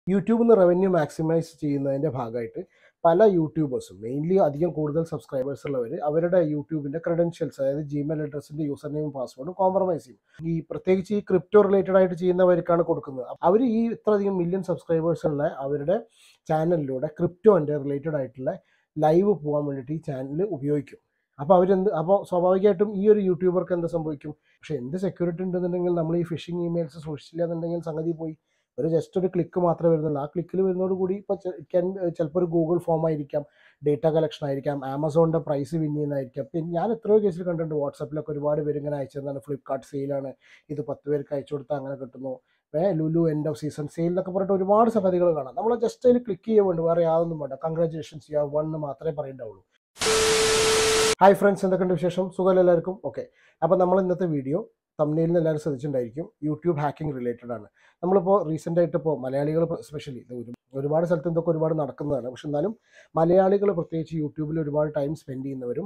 യൂട്യൂബിൽ നിന്ന് revenue maximise ചെയ്യുന്നതിൻ്റെ ഭാഗമായിട്ട് പല യൂട്യൂബേഴ്സും മെയിൻലി അധികം കൂടുതൽ സബ്സ്ക്രൈബേഴ്സ് ഉള്ളവർ അവരുടെ യൂട്യൂബിൻ്റെ ക്രെഡൻഷ്യൽസ് അതായത് ജിമെയിൽ അഡ്രസ്സിൻ്റെ യൂസർ നെയിം പാസ്വേഡും കോംപ്രമൈസ് ചെയ്യും ഈ പ്രത്യേകിച്ച് ഈ ക്രിപ്റ്റോ റിലേറ്റഡ് ആയിട്ട് ചെയ്യുന്നവർക്കാണ് കൊടുക്കുന്നത് അവർ ഈ ഇത്രയധികം മില്യൺ സബ്സ്ക്രൈബേഴ്സ് ഉള്ള അവരുടെ ചാനലിലൂടെ ക്രിപ്റ്റോൻ്റെ റിലേറ്റഡ് ആയിട്ടുള്ള ലൈവ് പോകാൻ വേണ്ടിയിട്ട് ഈ ചാനൽ ഉപയോഗിക്കും അപ്പോൾ അവരെന്ത് അപ്പോൾ സ്വാഭാവികമായിട്ടും ഈ ഒരു യൂട്യൂബർക്ക് എന്ത് സംഭവിക്കും പക്ഷേ എന്ത് സെക്യൂരിറ്റി ഉണ്ടെന്നുണ്ടെങ്കിൽ നമ്മൾ ഈ ഫിഷിംഗ് ഇമെയിൽസ് സൂക്ഷിച്ചില്ല എന്നുണ്ടെങ്കിൽ സംഗതി പോയി ഒരു ജസ്റ്റ് ഒരു ക്ലിക്ക് മാത്രമേ വരുന്നുള്ളൂ ആ ക്ലിക്കിൽ വരുന്നതോട് കൂടി ഇപ്പോൾ ചിലപ്പോൾ ഒരു ഗൂഗിൾ ഫോം ആയിരിക്കാം ഡേറ്റ കളക്ഷൻ ആയിരിക്കാം ആമസോണിൻ്റെ പ്രൈസ് വിൻ ചെയ്യുന്നതായിരിക്കാം പിന്നെ ഞാൻ എത്രയോ കേസിൽ കണ്ടിട്ടുണ്ട് വാട്സാപ്പിലൊക്കെ ഒരുപാട് പേര് ഇങ്ങനെ അയച്ചതാണ് ഫ്ലിപ്കാർട്ട് സെയിലാണ് ഇത് പത്ത് പേർക്ക് അയച്ചു കൊടുത്താൽ അങ്ങനെ കിട്ടുന്നു a Lulu end of season sale എന്നൊക്കെ പറഞ്ഞിട്ട് ഒരുപാട് സംഗതികൾ കാണാം നമ്മൾ ജസ്റ്റ് അതിൽ ക്ലിക്ക് ചെയ്യാൻ വേണ്ടി വേറെ യാതൊന്നും വേണ്ട കൺഗ്രാറ്റുലേഷൻസ് യു വൺ എന്ന് മാത്രമേ പറയേണ്ടാവുള്ളൂ ഹായ് ഫ്രണ്ട്സ് എന്തൊക്കെയുണ്ട് വിശേഷം സുഖം എല്ലാവർക്കും ഓക്കെ അപ്പോൾ നമ്മൾ ഇന്നത്തെ വീഡിയോ തമ്മിലിൽ നിന്ന് എല്ലാവരും ശ്രദ്ധിച്ചിട്ടുണ്ടായിരിക്കും യൂട്യൂബ് ഹാക്കിംഗ് റിലേറ്റഡ് ആണ് നമ്മളിപ്പോൾ റീസെൻ്റ് ആയിട്ട് ഇപ്പോൾ മലയാളികൾ സ്പെഷ്യലി ഇത് ഒരു ഒരുപാട് സ്ഥലത്ത് ഇതൊക്കെ ഒരുപാട് നടക്കുന്നതാണ് പക്ഷെ എന്നാലും മലയാളികൾ പ്രത്യേകിച്ച് യൂട്യൂബിൽ ഒരുപാട് ടൈം സ്പെൻഡ് ചെയ്യുന്നവരും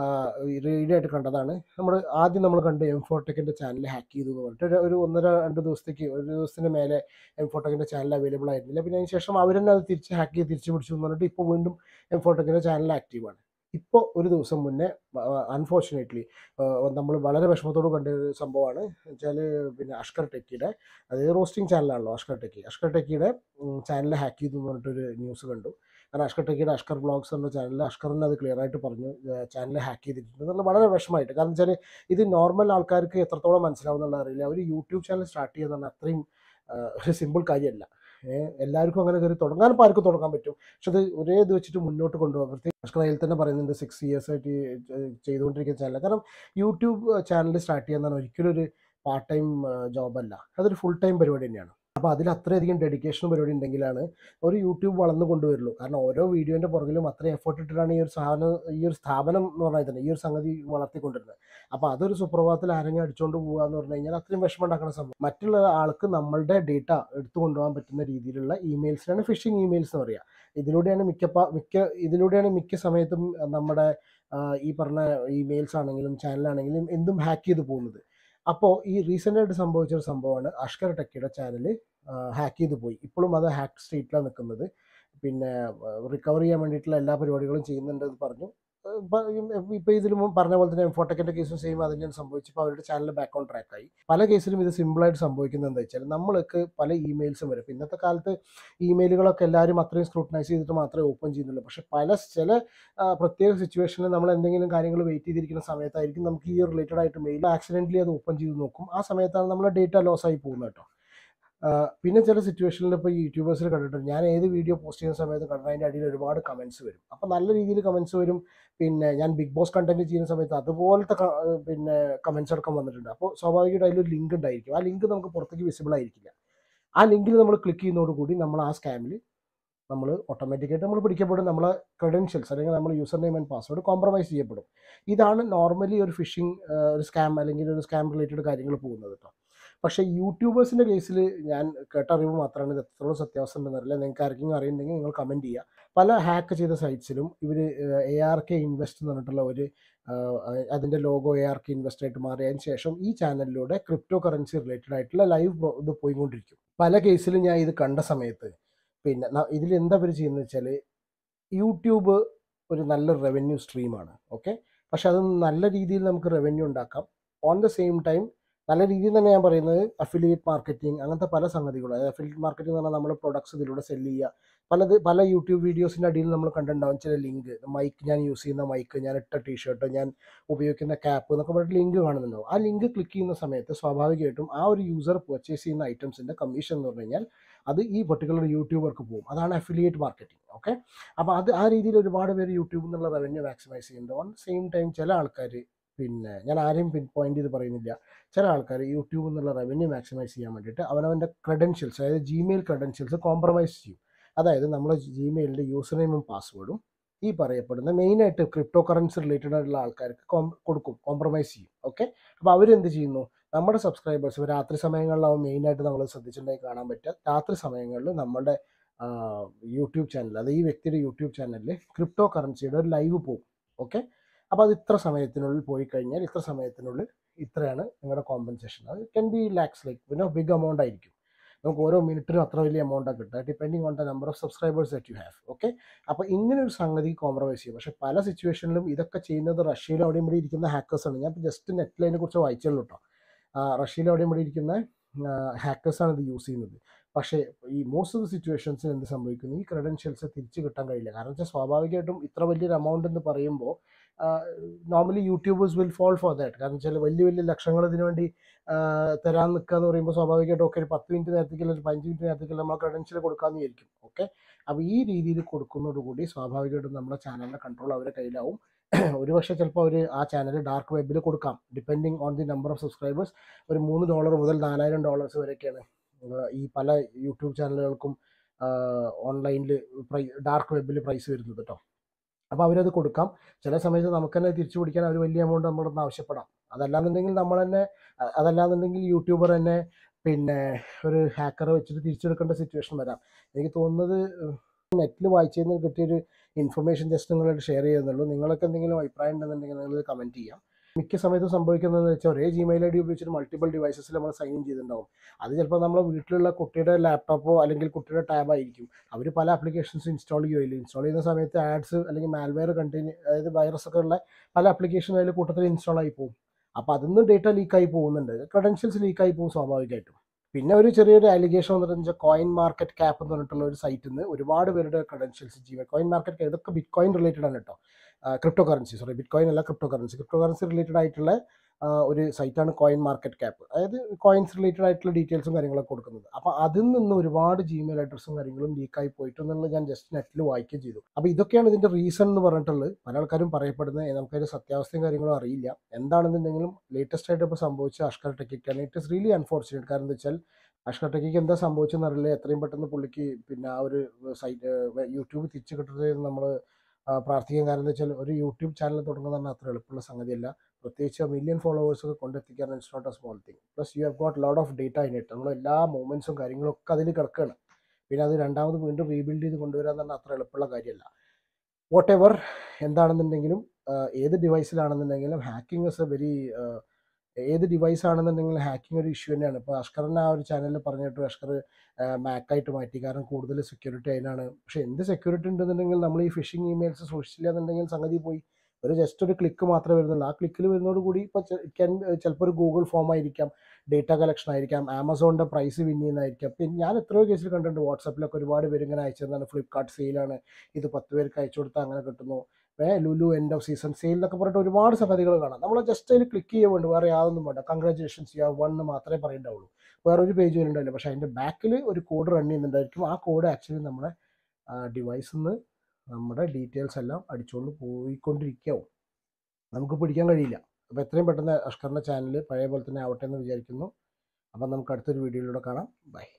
റീഡ് ആയിട്ട് കണ്ടതാണ് നമ്മൾ ആദ്യം നമ്മൾ കണ്ട് എം ഫോർടെക്കിൻ്റെ ചാനൽ ഹാക്ക് ചെയ്തു എന്ന് പറഞ്ഞിട്ട് ഒരു- ഒരു ഒന്നര രണ്ട് ദിവസത്തേക്ക് ഒരു ദിവസത്തിന് മേലെ എം ഫോർടെക്കിൻ്റെ ചാനൽ അവൈലബിൾ ആയിരുന്നില്ല പിന്നെ അതിന് ശേഷം അവർ തന്നെ അത് തിരിച്ച് ഹാക്ക് ചെയ്ത് തിരിച്ച് പിടിച്ചു എന്ന് പറഞ്ഞിട്ട് ഇപ്പോൾ വീണ്ടും എം ഫോർടെക്കിൻ്റെ ചാനൽ ആക്റ്റീവാണ് ഇപ്പോൾ ഒരു ദിവസം മുന്നേ അൺഫോർച്ചുനേറ്റ്ലി നമ്മൾ വളരെ വിഷമത്തോട് കണ്ട ഒരു സംഭവമാണ് വെച്ചാൽ പിന്നെ അഷ്കർ ടെക്കിയുടെ അത് റോസ്റ്റിംഗ് ചാനലാണല്ലോ അഷ്കർ ടെക്കി അഷ്കർ ടെക്കിയുടെ ചാനൽ ഹാക്ക് ചെയ്തു എന്ന് പറഞ്ഞിട്ടൊരു ന്യൂസ് കണ്ടു കാരണം അഷ്കർ ടെക്കിയുടെ അഷ്കർ ബ്ലോഗ്സ് എന്ന ചാനൽ അഷ്കറിന് അത് ക്ലിയർ ആയിട്ട് പറഞ്ഞു ചാനൽ ഹാക്ക് ചെയ്തിട്ടുണ്ട് എന്നുള്ള വളരെ വിഷമമായിട്ട് കാരണം വെച്ചാൽ ഇത് നോർമൽ ആൾക്കാർക്ക് എത്രത്തോളം മനസ്സിലാവുന്നുള്ള അറിയില്ല അവർ യൂട്യൂബ് ചാനൽ സ്റ്റാർട്ട് ചെയ്തെന്ന് അത്രയും ആ, ഒരു സിമ്പിൾ കാര്യമല്ല ഏഹ് എല്ലാവർക്കും അങ്ങനെ കയറി തുടങ്ങാൻ ഇപ്പോൾ ആർക്കും തുടങ്ങാൻ പറ്റും പക്ഷെ അത് ഒരേ ഇത് വെച്ചിട്ട് മുന്നോട്ട് കൊണ്ടുപോകാം പ്രത്യേകിച്ച് അഷ്കർ അതിൽ തന്നെ പറയുന്നുണ്ട് സിക്സ് ഇയേഴ്സ് ആയിട്ട് ഈ, ഏഹ് ചെയ്തുകൊണ്ടിരിക്കുന്ന ചാനൽ കാരണം യൂട്യൂബ് ചാനൽ സ്റ്റാർട്ട് ചെയ്യാൻ ഒരിക്കലും ഒരു പാർട്ട് ടൈം ജോബല്ല അതൊരു ഫുൾ ടൈം പരിപാടി തന്നെയാണ് അപ്പോൾ അതിൽ അത്രയധികം ഡെഡിക്കേഷൻ പരിപാടി ഉണ്ടെങ്കിലാണ് ഒരു യൂട്യൂബ് വളർന്നു കൊണ്ടുവരുള്ളൂ കാരണം ഓരോ വീഡിയോൻ്റെ പുറകിലും അത്രയും എഫേർട്ട് ഇട്ടിട്ടാണ് ഈ ഒരു സാധനം ഈ ഒരു സ്ഥാപനം എന്ന് പറഞ്ഞാൽ തന്നെ ഈ ഒരു സംഗതി വളർത്തിക്കൊണ്ടിരുന്നത് അപ്പോൾ അതൊരു സുപ്രഭാതത്തിൽ ആരെങ്കിലും അടിച്ചുകൊണ്ട് പോകുക എന്ന് പറഞ്ഞു കഴിഞ്ഞാൽ അത്രയും വിഷമം ഉണ്ടാക്കുന്ന സംഭവം മറ്റുള്ള ആൾക്ക് നമ്മളുടെ ഡേറ്റ എടുത്തു കൊണ്ടുപോകാൻ പറ്റുന്ന രീതിയിലുള്ള ഇമെയിൽസിനാണ് ഫിഷിംഗ് ഇമെയിൽസ് എന്ന് പറയുക ഇതിലൂടെയാണ് മിക്ക മിക്ക ഇതിലൂടെയാണ് മിക്ക സമയത്തും നമ്മുടെ ആ, ഈ പറഞ്ഞ ഇമെയിൽസ് ആണെങ്കിലും ചാനലാണെങ്കിലും എന്തും ഹാക്ക് ചെയ്ത് പോകുന്നത് അപ്പോൾ ഈ റീസെൻ്റ് ആയിട്ട് സംഭവിച്ച ഒരു സംഭവമാണ് അഷ്കർ ടെക്കിയുടെ ചാനൽ ഹാക്ക് ചെയ്ത് പോയി ഇപ്പോഴും അത് ഹാക്ക് സ്റ്റേറ്റിലാണ് നിൽക്കുന്നത് പിന്നെ റിക്കവർ ചെയ്യാൻ വേണ്ടിയിട്ടുള്ള എല്ലാ പരിപാടികളും ചെയ്യുന്നുണ്ട് എന്ന് പറഞ്ഞു ഇപ്പോൾ ഇതിൽ പറഞ്ഞ പോലെ തന്നെ ഫോട്ടോക്കിൻ്റെ കേസും സെയിം അത് തന്നെയാണ് സംഭവിച്ചപ്പോൾ അവരുടെ ചാനൽ ബാക്ക് ഓൺ ട്രാക്ക് ആയി പല കേസിലും ഇത് സിമ്പിളായിട്ട് സംഭവിക്കുന്നത് എന്താ വെച്ചാൽ നമ്മൾക്ക് പല ഇമെയിൽസും വരും ഇപ്പം ഇന്നത്തെ കാലത്ത് ഇമെയിലുകളൊക്കെ എല്ലാവരും അത്രയും സ്ക്രൂട്ടനൈസ് ചെയ്തിട്ട് മാത്രമേ ഓപ്പൺ ചെയ്യുന്നുള്ളൂ പക്ഷേ പല ചില ആ, പ്രത്യേക സിറ്റുവേഷനിൽ നമ്മൾ എന്തെങ്കിലും കാര്യങ്ങൾ വെയിറ്റ് ചെയ്തിരിക്കുന്ന സമയത്തായിരിക്കും നമുക്ക് ഈ റിലേറ്റഡ് ആയിട്ട് മെയിൽ ആക്സിഡൻ്റലി അത് ഓപ്പൺ ചെയ്ത് നോക്കും ആ സമയത്താണ് നമ്മുടെ ഡേറ്റ ലോസ് ആയി പോകുന്നത് കേട്ടോ ആ, പിന്നെ ചില സിറ്റുവേഷനിൽ ഇപ്പോൾ യൂട്യൂബേഴ്സിൽ കണ്ടിട്ടുണ്ട് ഞാൻ ഏത് വീഡിയോ പോസ്റ്റ് ചെയ്യുന്ന സമയത്ത് കണ്ടിട്ട് അതിൻ്റെ അടിയിൽ ഒരുപാട് കമൻസ് വരും അപ്പോൾ നല്ല രീതിയിൽ കമൻസ് വരും പിന്നെ ഞാൻ ബിഗ് ബോസ് കണ്ടന്റ് ചെയ്യുന്ന സമയത്ത് അതുപോലത്തെ ക- പിന്നെ കമൻസ് അടക്കം വന്നിട്ടുണ്ട് അപ്പോൾ സ്വാഭാവികമായിട്ട് അതിലൊരു ലിങ്ക് ഉണ്ടായിരിക്കും ആ ലിങ്ക് നമുക്ക് പുറത്തേക്ക് വിസിബിൾ ആയിരിക്കില്ല ആ ലിങ്കിൽ നമ്മൾ ക്ലിക്ക് ചെയ്യുന്നതോടുകൂടി നമ്മൾ ആ സ്കാമിൽ നമ്മൾ ഓട്ടോമാറ്റിക്കായിട്ട് നമ്മൾ പിടിക്കപ്പെടും നമ്മളെ ക്രെഡൻഷ്യൽസ് അല്ലെങ്കിൽ നമ്മൾ user name and password compromise ചെയ്യപ്പെടും ഇതാണ് നോർമലി ഒരു ഫിഷിംഗ് ഒരു സ്കാം അല്ലെങ്കിൽ ഒരു സ്കാം റിലേറ്റഡ് കാര്യങ്ങൾ പോകുന്നത് കേട്ടോ പക്ഷേ യൂട്യൂബേഴ്സിൻ്റെ കേസിൽ ഞാൻ കേട്ടറിവ് മാത്രമാണ് ഇത് എത്രത്തോളം സത്യാവസ്ഥ ഉണ്ടെന്നറിയില്ല നിങ്ങൾക്ക് ആർക്കെങ്കിലും അറിയുന്നുണ്ടെങ്കിൽ നിങ്ങൾ കമൻറ്റ് ചെയ്യുക പല ഹാക്ക് ചെയ്ത സൈറ്റ്സിലും ഇവർ എ ആർ കെ ഇൻവെസ്റ്റ് എന്ന് പറഞ്ഞിട്ടുള്ള ഒരു അതിൻ്റെ logo A R K invest ആയിട്ട് മാറിയതിന് ശേഷം ഈ ചാനലിലൂടെ ക്രിപ്റ്റോ കറൻസി റിലേറ്റഡ് ആയിട്ടുള്ള ലൈവ് ഇത് പോയിക്കൊണ്ടിരിക്കും പല കേസിലും ഞാൻ ഇത് കണ്ട സമയത്ത് പിന്നെ ഇതിൽ എന്താ അവർ ചെയ്യുന്നത് വെച്ചാൽ യൂട്യൂബ് ഒരു നല്ല റവന്യൂ സ്ട്രീമാണ് ഓക്കെ പക്ഷെ അത് നല്ല രീതിയിൽ നമുക്ക് റവന്യൂ ഉണ്ടാക്കാം ഓൺ ദ സെയിം ടൈം നല്ല രീതിയിൽ തന്നെ ഞാൻ പറയുന്നത് അഫിലിയേറ്റ് മാർക്കറ്റിംഗ് അങ്ങനത്തെ പല സംഗതികളും അതായത് അഫിലിയേറ്റ് മാർക്കറ്റിംഗ് എന്ന് പറഞ്ഞാൽ നമ്മൾ പ്രൊഡക്ട്സ് ഇതിലൂടെ സെല് ചെയ്യുക പലത് പല യൂട്യൂബ് വീഡിയോസിൻ്റെ അടിയിൽ നമ്മൾ കണ്ടിട്ടുണ്ടാവും ചില ലിങ്ക് മൈക്ക് ഞാൻ യൂസ് ചെയ്യുന്ന മൈക്ക് ഞാൻ ഇട്ട ടീഷർട്ട് ഞാൻ ഉപയോഗിക്കുന്ന ക്യാപ്പ് എന്നൊക്കെ പറഞ്ഞിട്ട് ലിങ്ക് കാണുന്നുണ്ടാവും ആ ലിങ്ക് ക്ലിക്ക് ചെയ്യുന്ന സമയത്ത് സ്വാഭാവികമായിട്ടും ആ ഒരു യൂസർ പർച്ചേസ് ചെയ്യുന്ന ഐറ്റംസിൻ്റെ കമ്മീഷൻ എന്ന് പറഞ്ഞു കഴിഞ്ഞാൽ അത് ഈ പെർട്ടിക്കുലർ യൂട്യൂബർക്ക് പോകും അതാണ് അഫിലിയേറ്റ് മാർക്കറ്റിംഗ് ഓക്കെ അപ്പോൾ അത് ആ രീതിയിൽ ഒരുപാട് പേര് യൂട്യൂബിൽ നിന്നുള്ള റവന്യൂ മാക്സിമൈസ് ചെയ്യുന്നുണ്ട് ഓൺ സെയിം ടൈം ചില ആൾക്കാർ പിന്നെ ഞാൻ ആരെയും പിൻ പോയിന്റ് ചെയ്ത് പറയുന്നില്ല ചില ആൾക്കാർ യൂട്യൂബിൽ നിന്നുള്ള റവന്യൂ മാക്സിമൈസ് ചെയ്യാൻ വേണ്ടിയിട്ട് അവനവൻ്റെ ക്രെഡൻഷ്യൽസ് അതായത് ജിമെയിൽ ക്രെഡൻഷ്യൽസ് കോംപ്രമൈസ് ചെയ്യും അതായത് നമ്മൾ ജിമെയിലിൻ്റെ യൂസർ നെയിമും പാസ്വേഡും ഈ പറയപ്പെടുന്ന മെയിനായിട്ട് ക്രിപ്റ്റോ കറൻസി റിലേറ്റഡ് ആയിട്ടുള്ള ആൾക്കാർക്ക് കോം കൊടുക്കും കോംപ്രമൈസ് ചെയ്യും ഓക്കെ അപ്പോൾ അവരെന്ത് ചെയ്യുന്നു നമ്മുടെ സബ്സ്ക്രൈബേഴ്സ് രാത്രി സമയങ്ങളിലാവും മെയിനായിട്ട് നമ്മൾ ശ്രദ്ധിച്ചിട്ടുണ്ടെങ്കിൽ കാണാൻ പറ്റുക രാത്രി സമയങ്ങളിൽ നമ്മുടെ യൂട്യൂബ് ചാനൽ അത് ഈ വ്യക്തിയുടെ യൂട്യൂബ് ചാനലിൽ ക്രിപ്റ്റോ കറൻസിയുടെ ഒരു ലൈവ് പോകും ഓക്കെ അപ്പോൾ അത് ഇത്ര സമയത്തിനുള്ളിൽ പോയി കഴിഞ്ഞാൽ ഇത്ര സമയത്തിനുള്ളിൽ ഇത്രയാണ് നിങ്ങളുടെ കോമ്പൻസേഷൻ അത് കെൻ ബി ലാക്സ് ലൈക്ക് പിന്നെ ബിഗ് എമൗണ്ട് ആയിരിക്കും നമുക്ക് ഓരോ മിനിറ്റിനും അത്ര വലിയ എമൗണ്ടാണ് കിട്ടുക depending on the number of subscribers that you have okay അപ്പോൾ ഇങ്ങനെ ഒരു സംഗതി കോംപ്രമൈസ് ചെയ്യും പക്ഷേ പല സിറ്റുവേഷനിലും ഇതൊക്കെ ചെയ്യുന്നത് റഷ്യയിലും അവിടെയും ഇവിടെ ഇരിക്കുന്ന ഹാക്കേഴ്സാണ് ഞാൻ ജസ്റ്റ് നെറ്റിൽ അതിനെക്കുറിച്ച് വായിച്ചുള്ളൂ കേട്ടോ റഷ്യയിലും അവിടെയും ഇവിടെ ഇരിക്കുന്ന ഹാക്കേഴ്സാണ് ഇത് യൂസ് ചെയ്യുന്നത് പക്ഷേ ഈ മോസ്റ്റ് ഓഫ് ദ സിറ്റുവേഷൻസിൽ എന്ത് സംഭവിക്കുന്നു ഈ ക്രെഡൻഷ്യൽസ് തിരിച്ച് കിട്ടാൻ കഴിയില്ല കാരണം വെച്ചാൽ സ്വാഭാവികമായിട്ടും ഇത്ര വലിയൊരു എമൗണ്ട് എന്ന് പറയുമ്പോൾ normally YouTubers will fall for that കാരണം വെച്ചാൽ വലിയ വലിയ ലക്ഷങ്ങൾ ഇതിനു വേണ്ടി തരാൻ നിൽക്കുക എന്ന് പറയുമ്പോൾ സ്വാഭാവികമായിട്ടും ഒക്കെ ഒരു പത്ത് മിനിറ്റ് നേരത്തേക്കല്ല ഒരു പതിനഞ്ച് മിനിറ്റ് നേരത്തേക്കല്ല നമ്മൾ ക്രെഡൻഷ്യൽ കൊടുക്കാമെന്ന് വിചാരിക്കും ഓക്കെ അപ്പോൾ ഈ രീതിയിൽ കൊടുക്കുന്നതോടുകൂടി സ്വാഭാവികമായിട്ടും നമ്മുടെ ചാനലിൻ്റെ കൺട്രോൾ അവരുടെ കയ്യിലാവും ഒരുപക്ഷെ ചിലപ്പോൾ അവർ ആ ചാനൽ ഡാർക്ക് വെബിൽ കൊടുക്കാം depending on the number of subscribers ഒരു മൂന്ന് ഡോളർ മുതൽ നാലായിരം ഡോളേഴ്സ് വരെയൊക്കെയാണ് ഈ പല യൂട്യൂബ് ചാനലുകൾക്കും ഓൺലൈനിൽ പ്രൈ ഡാർക്ക് വെബിൽ പ്രൈസ് വരുന്നത് കേട്ടോ അപ്പോൾ അവരത് കൊടുക്കാം ചില സമയത്ത് നമുക്ക് തന്നെ തിരിച്ചു പിടിക്കാൻ അവർ വലിയ എമൗണ്ട് നമ്മളോട് ആവശ്യപ്പെടാം അതല്ലാന്നുണ്ടെങ്കിൽ നമ്മൾ തന്നെ അതല്ലാന്നുണ്ടെങ്കിൽ യൂട്യൂബർ തന്നെ പിന്നെ ഒരു ഹാക്കറെ വെച്ചിട്ട് തിരിച്ചെടുക്കേണ്ട സിറ്റുവേഷൻ വരാം എനിക്ക് തോന്നുന്നത് നെറ്റിൽ വായിച്ചതിന് കിട്ടിയൊരു ഇൻഫർമേഷൻ ജസ്റ്റ് നിങ്ങളായിട്ട് ഷെയർ ചെയ്യുന്നുള്ളൂ നിങ്ങൾക്ക് എന്തെങ്കിലും അഭിപ്രായം ഉണ്ടെന്നുണ്ടെങ്കിൽ നിങ്ങൾ കമൻറ്റ് ചെയ്യാം മിക്ക സമയത്തും സംഭവിക്കുന്നതെന്ന് വെച്ചാൽ ഒരേ ജിമെയിൽ ഐ ഡി ഉപയോഗിച്ചിട്ട് മൾട്ടിപ്പിൾ ഡിവൈസസിൽ നമ്മൾ സൈൻ ഇൻ ചെയ്തിട്ടുണ്ടാവും അത് ചിലപ്പോൾ നമ്മുടെ വീട്ടിലുള്ള കുട്ടിയുടെ ലാപ്ടോപ്പോ അല്ലെങ്കിൽ കുട്ടിയുടെ ടാബ് ആയിരിക്കും അവർ പല ആപ്ലിക്കേഷൻസ് ഇൻസ്റ്റാൾ ചെയ്യുകയില്ല ഇൻസ്റ്റാൾ ചെയ്യുന്ന സമയത്ത് ആഡ്സ് അല്ലെങ്കിൽ മാൽവെയർ കണ്ടിന്യൂ അതായത് വൈറസ് ഒക്കെ ഉള്ള പല ആപ്ലിക്കേഷൻ അതിൽ കൂട്ടത്തിൽ ഇൻസ്റ്റാൾ ആയി പോകും അപ്പോൾ അതിൽ ഡേറ്റ ലീക്കായി പോകുന്നുണ്ട് ക്രെഡൻഷ്യൽസ് ലീക്കായി പോകും സ്വാഭാവികമായിട്ടും പിന്നെ ഒരു ചെറിയൊരു അലിഗേഷൻ എന്ന് പറഞ്ഞാൽ കോയിൻ മാർക്കറ്റ് ക്യാപ്പ് എന്ന് പറഞ്ഞിട്ടുള്ള ഒരു സൈറ്റിൽ നിന്ന് ഒരുപാട് പേരുടെ ക്രെഡൻഷ്യൽസ് ജീവൻ കോയിൻ മാർക്കറ്റ് ഇതൊക്കെ ബിറ്റ് കോയിൻ റിലേറ്റഡ് ആണ് കേട്ടോ cryptocurrency sorry bitcoin അല്ല cryptocurrency cryptocurrency related ആയിട്ടുള്ള ഒരു സൈറ്റാണ് കോയിൻ മാർക്കറ്റ് ക്യാപ്പ് അതായത് കോയിൻസ് റിലേറ്റഡ് ആയിട്ടുള്ള ഡീറ്റെയിൽസും കാര്യങ്ങളൊക്കെ കൊടുക്കുന്നത് അപ്പോൾ അതിൽ നിന്ന് ഒരുപാട് ജിമെയിൽ അഡ്രസ്സും കാര്യങ്ങളും ലീക്കായി പോയിട്ടുണ്ടെന്നുള്ളത് ഞാൻ ജസ്റ്റ് നെറ്റിൽ വായിക്കുകയും ചെയ്തു അപ്പോൾ ഇതൊക്കെയാണ് ഇതിൻ്റെ റീസൺ എന്ന് പറഞ്ഞിട്ടുള്ളത് പല ആൾക്കാരും പറയപ്പെടുന്നത് നമുക്കതിൻ്റെ സത്യാവസ്ഥയും കാര്യങ്ങളും അറിയില്ല എന്താണെന്നുണ്ടെങ്കിലും ലേറ്റസ്റ്റ് ആയിട്ട് ഇപ്പോൾ സംഭവിച്ച അഷ്കർ ടെക്കിക്കാണ് ഇറ്റ് ഇസ് റിയലി അൺഫോർച്ചുനേറ്റ് കാരണം എന്താ വെച്ചാൽ അഷ്കർ ടെക്കിക്ക് എന്താ സംഭവിച്ചെന്ന് അറിയില്ല എത്രയും പെട്ടെന്ന് പുള്ളിക്ക് പിന്നെ ആ ഒരു സൈറ്റ് യൂട്യൂബ് തിരിച്ചു കിട്ടുന്നത് നമ്മൾ പ്രാർത്ഥിക്കാൻ കാരണം എന്താ വെച്ചാൽ ഒരു യൂട്യൂബ് ചാനൽ തുടങ്ങുന്നതാണ് അത്ര എളുപ്പമുള്ള സംഗതിയല്ല പ്രത്യേകിച്ച് മില്യൺ ഫോളോവേഴ്സ് ഒക്കെ കൊണ്ടെത്തിക്കാൻ it's not a small thing plus you have got lot of data in it നമ്മൾ എല്ലാ മൂവ്മെൻറ്റ്സും കാര്യങ്ങളും ഒക്കെ അതിൽ കിടക്കുകയാണ് പിന്നെ അത് രണ്ടാമത് വീണ്ടും റീബിൽഡ് ചെയ്ത് കൊണ്ടുവരാൻ തന്നെ അത്ര എളുപ്പമുള്ള കാര്യമല്ല വാട്ട് എവർ എന്താണെന്നുണ്ടെങ്കിലും ഏത് ഡിവൈസിലാണെന്നുണ്ടെങ്കിലും ഹാക്കിംഗ് ഇസ് എ വെരി ഏത് ഡിവൈസ് ആണെന്നുണ്ടെങ്കിലും ഹാക്കിംഗ് ഒരു ഇഷ്യൂ തന്നെയാണ് ഇപ്പോൾ അഷ്കറിനെ ആ ഒരു ചാനലിൽ പറഞ്ഞിട്ട് അഷ്കർ മാക്കായിട്ട് മാറ്റി കാരണം കൂടുതൽ സെക്യൂരിറ്റി അതിനാണ് പക്ഷേ എന്ത് സെക്യൂരിറ്റി ഉണ്ടെന്നുണ്ടെങ്കിൽ നമ്മൾ ഈ ഫിഷിംഗ് ഇമെയിൽസ് സൂക്ഷിച്ചില്ല എന്നുണ്ടെങ്കിൽ സംഗതി പോയി ഒരു ജസ്റ്റ് ഒരു ക്ലിക്ക് മാത്രമേ വരുന്നുള്ളൂ ആ ക്ലിക്കിൽ വരുന്നതോട് കൂടി ഇപ്പോൾ ക്യാൻ ചിലപ്പോൾ ഒരു ഗൂഗിൾ ഫോം ആയിരിക്കാം ഡേറ്റ കളക്ഷൻ ആയിരിക്കാം ആമസോണിൻ്റെ പ്രൈസ് വിൻ ചെയ്യുന്നതായിരിക്കാം പിന്നെ ഞാൻ എത്രയോ കേസിൽ കണ്ടിട്ടുണ്ട് വാട്സപ്പിലൊക്കെ ഒരുപാട് പേര് ഇങ്ങനെ അയച്ചതാണ് ഫ്ലിപ്കാർട്ട് സെയിലാണ് ഇത് പത്ത് പേർക്ക് അയച്ചു കൊടുത്താൽ അങ്ങനെ കിട്ടുന്നു a Lulu end of season sale എന്നൊക്കെ പറഞ്ഞിട്ട് ഒരുപാട് സംഗതികൾ കാണാം നമ്മൾ ജസ്റ്റ് അതിൽ ക്ലിക്ക് ചെയ്യാൻ വേണ്ടി വേറെ യാതൊന്നും വേണ്ട കൺഗ്രാറ്റുലേഷൻസ് യു വൺ എന്ന് മാത്രമേ പറയണ്ടാവുള്ളൂ വേറെ ഒരു പേജ് വരുന്നുണ്ടാവില്ല പക്ഷേ അതിൻ്റെ ബാക്കിൽ ഒരു കോഡ് റൺ ചെയ്യുന്നുണ്ടായിരിക്കും ആ കോഡ് ആക്ച്വലി നമ്മുടെ ഡിവൈസിൽ നിന്ന് നമ്മുടെ ഡീറ്റെയിൽസ് എല്ലാം അടിച്ചുകൊണ്ട് പോയിക്കൊണ്ടിരിക്കാവും നമുക്ക് പിടിക്കാൻ കഴിയില്ല അപ്പോൾ എത്രയും പെട്ടെന്ന് അഷ്കറിൻ്റെ ചാനൽ പഴയ പോലെ തന്നെ ആവട്ടെ എന്ന് വിചാരിക്കുന്നു അപ്പം നമുക്ക് അടുത്തൊരു വീഡിയോയിലൂടെ കാണാം ബൈ